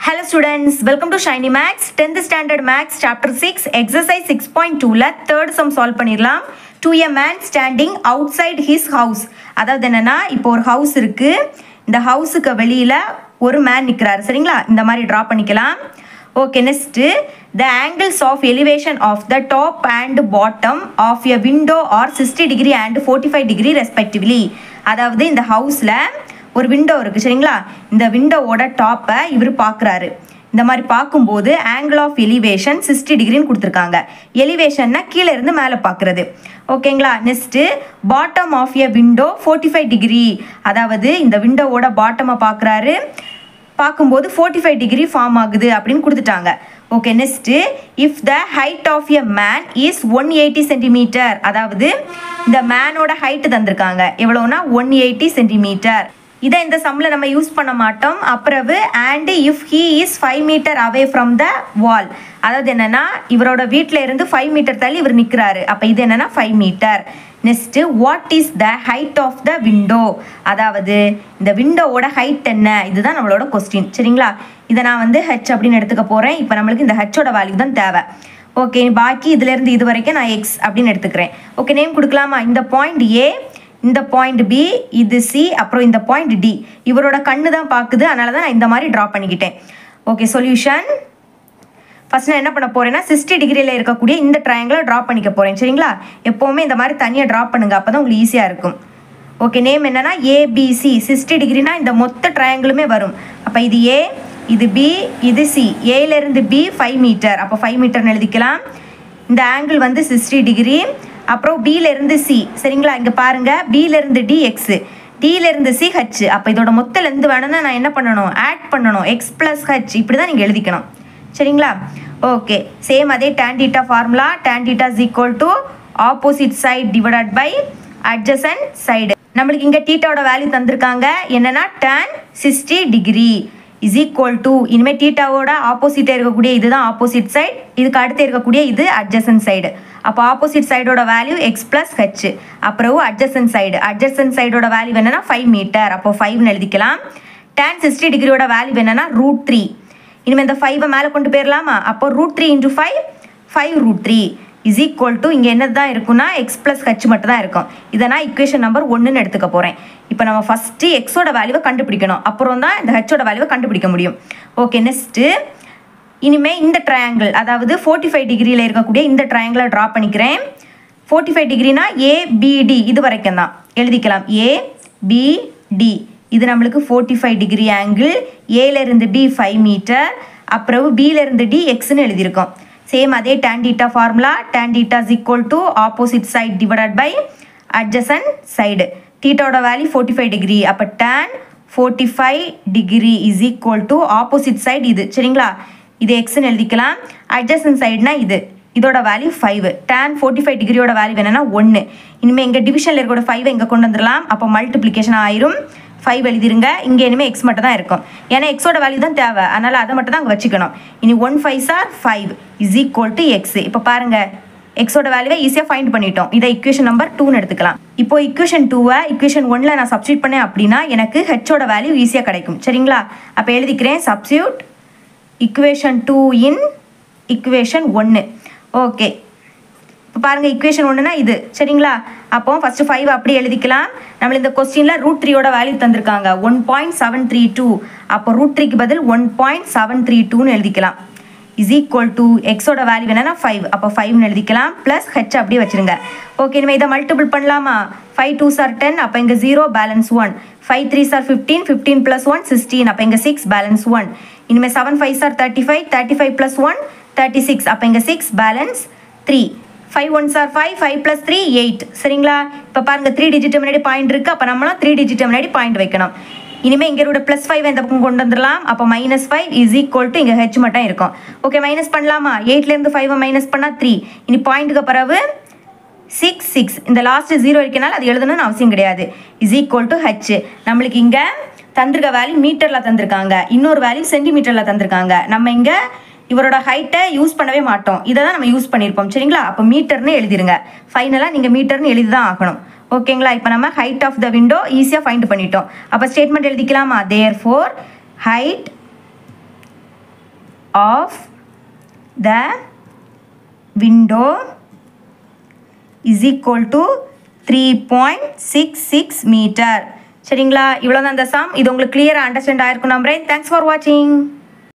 Hello students, welcome to Shiny Max 10th standard Max chapter 6 exercise 6.2ல third sum solve பண்ணிடலாம் to a man standing outside his house அதாவது என்னன்னா இப்போ ஒரு house இருக்கு இந்த ஹவுஸுக்கு வெளியில ஒரு மேன் நிற்கிறாரு சரிங்களா இந்த மாதிரி ட்ரா பண்ணிக்கலாம் okay next the angles of elevation of the top and bottom of a window are sixty degree and forty five degree respectively அதாவது இந்த ஹவுஸில் ஒரு விண்டோ இருக்குது சரிங்களா இந்த விண்டோவோட டாப்பை இவர் பார்க்குறாரு இந்த மாதிரி பார்க்கும்போது ஆங்கிள் ஆஃப் எலிவேஷன் சிக்ஸ்டி டிகிரின்னு கொடுத்துருக்காங்க எலிவேஷன்னா கீழே இருந்து மேலே பார்க்குறது ஓகேங்களா next bottom of a window forty five degree அதாவது இந்த விண்டோவோட பாட்டமை பார்க்குறாரு பார்க்கும்போது ஃபோர்ட்டி ஃபைவ் டிகிரி ஃபார்ம் ஆகுது அப்படின்னு கொடுத்துட்டாங்க okay next if the height of a man is one eighty centimetre அதாவது இந்த மேனோட ஹைட்டு தந்திருக்காங்க எவ்வளோனா ஒன் எயிட்டி சென்டிமீட்டர் இதை இந்த சம்மில் நம்ம யூஸ் பண்ண மாட்டோம் அப்புறவு and if he is five metre away from the wall அதாவது என்னன்னா இவரோட வீட்டில் இருந்து ஃபைவ் மீட்டர் தள்ளி இவர் நிற்கிறாரு அப்போ இது என்னன்னா five metre next what is the height of the window அதாவது இந்த விண்டோவோட ஹைட் என்ன இதுதான் நம்மளோட கொஸ்டின் சரிங்களா இதை நான் வந்து ஹெச் அப்படின்னு எடுத்துக்க போகிறேன் இப்போ நம்மளுக்கு இந்த ஹெச்சோட வேல்யூ தான் தேவை ஓகே பாக்கி இதுலேருந்து இது வரைக்கும் நான் எக்ஸ் அப்படின்னு எடுத்துக்கிறேன் ஓகே நேம் கொடுக்கலாமா இந்த பாயிண்ட் ஏ இந்த பாயிண்ட் பி இது சி அப்புறம் இந்த பாயிண்ட் டி இவரோட கண்ணு தான் பார்க்குது அதனால தான் நான் இந்த மாதிரி ட்ரா பண்ணிக்கிட்டேன் ஓகே சொல்யூஷன் ஃபர்ஸ்ட் நான் என்ன பண்ண போறேன்னா சிக்ஸ்டி டிகிரியில் இருக்கக்கூடிய இந்த ட்ரையாங்கிளை ட்ரா பண்ணிக்க போகிறேன் சரிங்களா எப்போவுமே இந்த மாதிரி தனியாக ட்ரா பண்ணுங்க அப்போ தான் உங்களுக்கு ஈஸியாக இருக்கும் ஓகே நேம் என்னன்னா ஏபிசி சிக்ஸ்டி டிகிரினா இந்த மொத்த ட்ரையாங்கிளுமே வரும் அப்போ இது ஏ இது பி இது சி ஏலேருந்து பி ஃபைவ் மீட்டர் அப்போ ஃபைவ் மீட்டர்னு எழுதிக்கலாம் இந்த ஆங்கிள் வந்து சிக்ஸ்டி டிகிரி அப்புறம் பியிலேருந்து சி சரிங்களா இங்கே பாருங்கள் பியிலேருந்து டி எக்ஸு டியிலேருந்து சி ஹச் அப்போ இதோட மொத்த லெந்து வேணும்னா நான் என்ன பண்ணணும் ஆட் பண்ணணும் எக்ஸ் ப்ளஸ் ஹச் இப்படி தான் நீங்கள் எழுதிக்கணும் சரிங்களா ஓகே சேம் அதே tan theta formula tan theta is equal to opposite side divided by adjacent side நம்மளுக்கு இங்கே டீட்டாவோட வேல்யூ தந்திருக்காங்க என்னன்னா tan sixty degree is equal to இனிமேல் டீட்டாவோட ஆப்போசிட்டே இருக்கக்கூடிய இதுதான் ஆப்போசிட் சைடு இதுக்கு அடுத்து இருக்கக்கூடிய இது அட்ஜசன்ட் சைடு அப்போ ஆப்போசிட் சைடோட வேல்யூ எக்ஸ் ப்ளஸ் ஹெச் அப்புறம் அட்ஜசன்ட் சைடு அட்ஜசன்ட் சைடோட வேல்யூ என்னன்னா ஃபைவ் மீட்டர் அப்போ ஃபைவ்னு எழுதிக்கலாம் tan சிக்ஸ்டி டிகிரியோட வேல்யூ என்னன்னா ரூட் த்ரீ இனிமேல் இந்த ஃபைவை மேலே கொண்டு போயிடலாமா அப்போ root three into five five root three is equal to இங்கே என்னது தான் இருக்குன்னா எக்ஸ் ப்ளஸ் ஹச் மட்டும் தான் இருக்கும் இதை நான் இக்குவேஷன் நம்பர் ஒன்றுன்னு எடுத்துக்க போகிறேன் இப்போ நம்ம ஃபஸ்ட்டு எக்ஸோட வேல்யூவை கண்டுபிடிக்கணும் அப்புறம் தான் இந்த ஹெச்சோட வேல்யூவை கண்டுபிடிக்க முடியும் ஓகே நெக்ஸ்ட்டு இனிமேல் இந்த ட்ரையாங்கிள் அதாவது ஃபோர்ட்டி ஃபைவ் டிகிரியில் இருக்கக்கூடிய இந்த ட்ரையாங்கிளை ட்ரா பண்ணிக்கிறேன் ஃபோர்ட்டி ஃபைவ் டிகிரினா ஏபிடி இது வரைக்கும் தான் எழுதிக்கலாம் ஏபிடி இது நம்மளுக்கு ஃபோர்ட்டி ஃபைவ் டிகிரி ஆங்கிள் ஏலேருந்து பி ஃபைவ் மீட்டர் அப்புறம் பியிலேருந்து டி எக்ஸ்னு எழுதியிருக்கோம் சேம் அதே tan theta formula tan theta is equal to opposite side divided by adjacent side தீட்டாவோட வேல்யூ ஃபோர்ட்டி ஃபைவ் டிகிரி அப்போ tan forty five degree is equal to opposite side இது சரிங்களா இது எக்ஸ்னு எழுதிக்கலாம் adjacent சைடுனா இது இதோட value five tan forty five டிகிரியோட வேல்யூ என்னன்னா ஒன்று இனிமேல் எங்கள் டிவிஷனில் இருக்கக்கூடிய ஃபைவை இங்கே கொண்டு வந்துடலாம் அப்போ மல்டிப்ளிகேஷன் ஆயிரும் ஃபைவ் எழுதிருங்க இங்கே இனிமேல் எக்ஸ் மட்டும் தான் இருக்கும் ஏன்னா எக்ஸோட வேல்யூ தான் தேவை அதனால் அதை மட்டும் தான் அங்கே வச்சுக்கணும் இனி one five sir five is equal to X இப்போ பாருங்கள் எக்ஸோட வேல்யூவை ஈஸியாக ஃபைண்ட் பண்ணிட்டோம் இதை இக்குவேஷன் நம்பர் டூன்னு எடுத்துக்கலாம் இப்போ இக்குவேஷன் டூவை இக்குவேஷன் ஒன்ல நான் சப்ஸ்டியூட் பண்ணேன் அப்படின்னா எனக்கு ஹெச்சோட வேல்யூ ஈஸியாக கிடைக்கும் சரிங்களா அப்போ எழுதிக்கிறேன் substitute equation two in equation ஒன்று ஓகே இப்போ பாருங்கள் இக்குவேஷன் ஒன்றுனா இது சரிங்களா அப்போ ஃபஸ்ட்டு ஃபைவ் அப்படி எழுதிக்கலாம் நம்ம இந்த கொஸ்டினில் ரூட் த்ரீயோட வேல்யூ தந்திருக்காங்க one point seven three two அப்போ ரூட் த்ரீக்கு பதில் ஒன் பாயிண்ட் செவன் த்ரீ டூன்னு எழுதிக்கலாம் இஸ் ஈக்குவல் டு எக்ஸோட வேல்யூ என்னன்னா ஃபைவ் அப்போ ஃபைவ்னு எழுதிக்கலாம் ப்ளஸ் ஹெச் அப்படியே வச்சிருங்க ஓகே இனிமேல் இதை மல்டிபிள் பண்ணலாமா ஃபைவ் டூ சார் டென் அப்போ இங்கே zero balance one five three sir fifteen fifteen plus one sixteen அப்போ இங்கே சிக்ஸ் பேலன்ஸ் ஒன் இனிமேல் seven five sir thirty five thirty five plus one thirty six அப்போ இங்கே six balance three five one sir five five plus three eight சரிங்களா இப்போ பாருங்கள் three digit முன்னாடி point இருக்குது அப்போ நம்மளும் த்ரீ டிஜிட் முன்னாடி பாயிண்ட் வைக்கணும் இனிமேல் இங்கே இருக்க ப்ளஸ் ஃபைவ் இந்த பக்கம் கொண்டு வந்துடலாம் அப்போ minus five is equal to இங்கே ஹெச் மட்டும் இருக்கும் ஓகே மைனஸ் பண்ணலாமா எயிட்லேருந்து ஃபைவை மைனஸ் பண்ணால் த்ரீ இனி பாயிண்ட்டுக்கு பிறகு சிக்ஸ் சிக்ஸ் இந்த லாஸ்ட் ஜீரோ இருக்கனால அது எழுதணும்னு அவசியம் கிடையாது இஸ் ஈக்குவல் டு ஹெச் நம்மளுக்கு இங்கே தந்திருக்க வேல்யூ மீட்டரில் தந்திருக்காங்க இன்னொரு வேல்யூ சென்டிமீட்டரில் தந்திருக்காங்க நம்ம இங்கே இவரோட ஹைட்டை யூஸ் பண்ணவே மாட்டோம் இதை தான் நம்ம யூஸ் பண்ணியிருப்போம் சரிங்களா அப்போ மீட்டர்னு எழுதிருங்க ஃபைனலாக நீங்கள் மீட்டர்னு எழுதி தான் ஆகணும் ஓகேங்களா இப்போ நம்ம ஹைட் ஆஃப் த விண்டோ ஈஸியாக ஃபைண்ட் பண்ணிட்டோம் அப்போ ஸ்டேட்மெண்ட் எழுதிக்கலாமா therefore height of the window is equal to three point six six metre சரிங்களா இவ்வளோ தான் இந்த சம் இது உங்களுக்கு கிளியராக அண்டர்ஸ்டாண்ட் ஆயிருக்கும் நம்புறேன் தேங்க்ஸ் ஃபார் வாட்சிங்